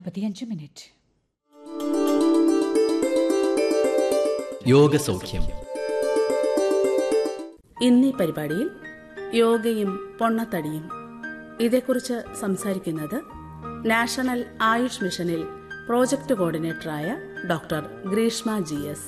പതിയഞ്ച് minute യോഗസൗഖ്യം ഇന്നീ പരിപാടിയിൽ യോഗയും പൊണ്ണത്തടിയും ഇതേക്കുറിച്ച് സംസാരിക്കുന്നത് നാഷണൽ ആയുഷ് മിഷനിൽ പ്രോജക്ട് കോർഡിനേറ്ററായ ഡോക്ടർ ഗ്രീഷ്മ ജി എസ്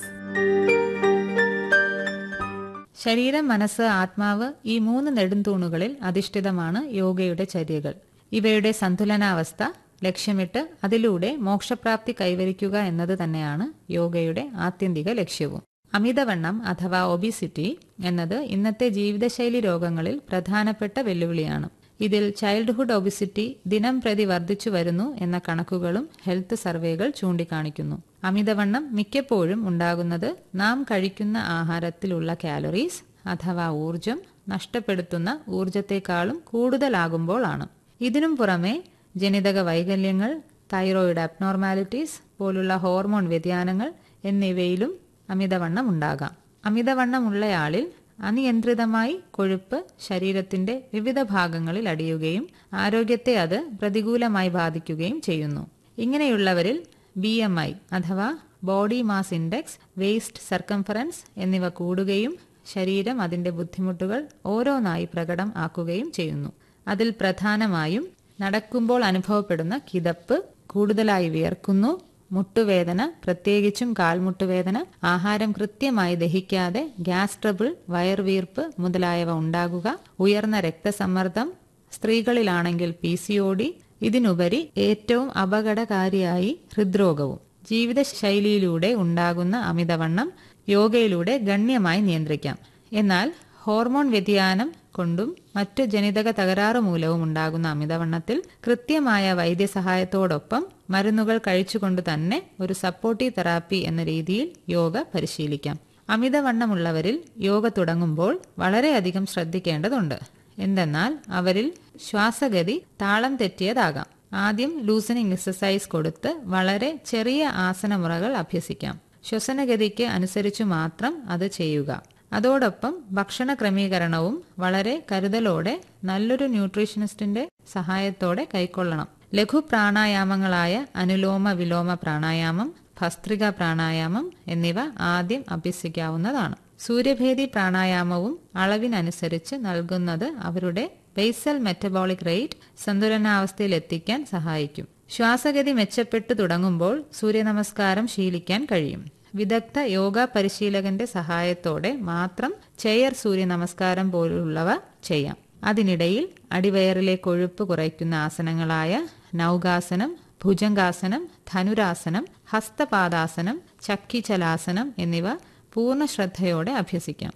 ശരീരം മനസ്സ് ആത്മാവ് ഈ മൂന്ന് നെടുംതൂണുകളിൽ അധിഷ്ഠിതമാണ് യോഗയുടെ ചര്യകൾ ഇവയുടെ സന്തുലനാവസ്ഥ ലക്ഷ്യമിട്ട് അതിലൂടെ മോക്ഷപ്രാപ്തി കൈവരിക്കുക എന്നത് തന്നെയാണ് യോഗയുടെ ആത്യന്തിക ലക്ഷ്യവും അമിതവണ്ണം അഥവാ ഒബിസിറ്റി എന്നത് ഇന്നത്തെ ജീവിതശൈലി രോഗങ്ങളിൽ പ്രധാനപ്പെട്ട വെല്ലുവിളിയാണ് ഇതിൽ ചൈൽഡ്ഹുഡ് ഒബിസിറ്റി ദിനം പ്രതി വർദ്ധിച്ചു വരുന്നു എന്ന കണക്കുകളും ഹെൽത്ത് സർവേകൾ ചൂണ്ടിക്കാണിക്കുന്നു അമിതവണ്ണം മിക്കപ്പോഴും ഉണ്ടാകുന്നത് നാം കഴിക്കുന്ന ആഹാരത്തിലുള്ള കാലറീസ് അഥവാ ഊർജം നഷ്ടപ്പെടുത്തുന്ന ഊർജത്തെക്കാളും കൂടുതലാകുമ്പോഴാണ് ഇതിനും പുറമെ ജനിതക വൈകല്യങ്ങൾ തൈറോയിഡ് അബ്നോർമാലിറ്റീസ് പോലുള്ള ഹോർമോൺ വ്യതിയാനങ്ങൾ എന്നിവയിലും അമിതവണ്ണം ഉണ്ടാകാം അമിതവണ്ണമുള്ളയാളിൽ അനിയന്ത്രിതമായി കൊഴുപ്പ് ശരീരത്തിന്റെ വിവിധ ഭാഗങ്ങളിൽ അടിയുകയും ആരോഗ്യത്തെ അത് പ്രതികൂലമായി ബാധിക്കുകയും ചെയ്യുന്നു ഇങ്ങനെയുള്ളവരിൽ ബി എം ഐ അഥവാ body mass index waist circumference എന്നിവ കൂടുകയും ശരീരം അതിന്റെ ബുദ്ധിമുട്ടുകൾ ഓരോന്നായി പ്രകടം ആക്കുകയും ചെയ്യുന്നു അതിൽ പ്രധാനമായും നടക്കുമ്പോൾ അനുഭവപ്പെടുന്ന കിതപ്പ് കൂടുതലായി വിയർക്കുന്നു മുട്ടുവേദന പ്രത്യേകിച്ചും കാൽമുട്ടുവേദന ആഹാരം കൃത്യമായി ദഹിക്കാതെ ഗ്യാസ് ട്രബിൾ വയർവീർപ്പ് മുതലായവ ഉണ്ടാകുക ഉയർന്ന രക്തസമ്മർദ്ദം സ്ത്രീകളിലാണെങ്കിൽ പി സി ഒ ഡി ഇതിനുപരി ഏറ്റവും അപകടകാരിയായി ഹൃദ്രോഗവും ജീവിതശൈലിയിലൂടെ ഉണ്ടാകുന്ന അമിതവണ്ണം യോഗയിലൂടെ ഗണ്യമായി നിയന്ത്രിക്കാം എന്നാൽ ഹോർമോൺ വ്യതിയാനം കൊണ്ടും മറ്റ് ജനിതക തകരാറ് മൂലവും ഉണ്ടാകുന്ന അമിതവണ്ണത്തിൽ കൃത്യമായ വൈദ്യസഹായത്തോടൊപ്പം മരുന്നുകൾ കഴിച്ചുകൊണ്ട് തന്നെ ഒരു സപ്പോർട്ടീവ് തെറാപ്പി എന്ന രീതിയിൽ യോഗ പരിശീലിക്കാം അമിതവണ്ണമുള്ളവരിൽ യോഗ തുടങ്ങുമ്പോൾ വളരെയധികം ശ്രദ്ധിക്കേണ്ടതുണ്ട് എന്തെന്നാൽ അവരിൽ ശ്വാസഗതി താളം തെറ്റിയതാകാം ആദ്യം ലൂസനിങ് എക്സസൈസ് കൊടുത്ത് വളരെ ചെറിയ ആസനമുറകൾ അഭ്യസിക്കാം ശ്വസനഗതിക്ക് അനുസരിച്ചു മാത്രം അത് ചെയ്യുക അതോടൊപ്പം ഭക്ഷണ ക്രമീകരണവും വളരെ കരുതലോടെ നല്ലൊരു ന്യൂട്രീഷനിസ്റ്റിന്റെ സഹായത്തോടെ കൈക്കൊള്ളണം ലഘു പ്രാണായാമങ്ങളായ അനുലോമ വിലോമ പ്രാണായാമം ഭസ്ത്രിക പ്രാണായാമം എന്നിവ ആദ്യം അഭ്യസിക്കാവുന്നതാണ് സൂര്യഭേദി പ്രാണായാമവും അളവിനനുസരിച്ച് നൽകുന്നത് അവരുടെ ബേസൽ മെറ്റബോളിക് റേറ്റ് സന്തുലനാവസ്ഥയിൽ എത്തിക്കാൻ സഹായിക്കും ശ്വാസഗതി മെച്ചപ്പെട്ടു തുടങ്ങുമ്പോൾ സൂര്യനമസ്കാരം ശീലിക്കാൻ കഴിയും വിദഗ്ധ യോഗ പരിശീലകന്റെ സഹായത്തോടെ മാത്രം ചെയർ സൂര്യ നമസ്കാരം പോലുള്ളവ ചെയ്യാം അതിനിടയിൽ അടിവയറിലെ കൊഴുപ്പ് കുറയ്ക്കുന്ന ആസനങ്ങളായ നൗകാസനം ഭുജംഗാസനം ധനുരാസനം ഹസ്തപാദാസനം ചക്കിചലാസനം എന്നിവ പൂർണ്ണ ശ്രദ്ധയോടെ അഭ്യസിക്കാം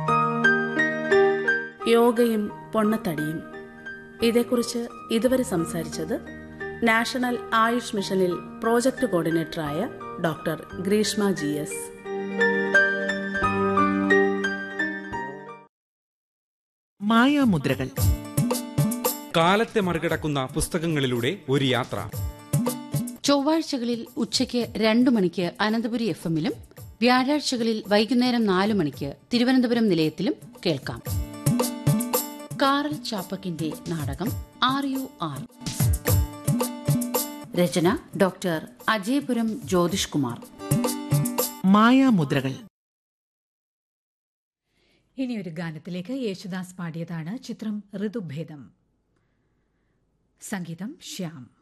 യോഗയും പൊണ്ണത്തടിയും ഇതേക്കുറിച്ച് ഇതുവരെ സംസാരിച്ചത് നാഷണൽ ആയുഷ് മിഷനിൽ പ്രോജക്ട് കോർഡിനേറ്ററായ ഡോക്ടർ ഗ്രീഷ്മ ജി എസ് മായാമുദ്രകൾ കാലത്തെ മറികടക്കുന്ന പുസ്തകങ്ങളിലൂടെ ഒരു യാത്ര ചൊവ്വാഴ്ചകളിൽ ഉച്ചയ്ക്ക് രണ്ടു മണിക്ക് അനന്തപുരി എഫ് എമ്മിലും വ്യാഴാഴ്ചകളിൽ വൈകുന്നേരം നാലു മണിക്ക് തിരുവനന്തപുരം നിലയത്തിലും കേൾക്കാം കാറൽ ചാപ്പക്കിന്റെ നാടകം ആർ യു ആർ രചന ഡോക്ടർ അജയപുരം ജ്യോതിഷ് കുമാർ മായാമുദ്രകൾ ഇനി ഒരു ഗാനത്തിലേക്ക് യേശുദാസ് പാടിയതാണ് ചിത്രം ഋതുഭേദം സംഗീതം ശ്യാം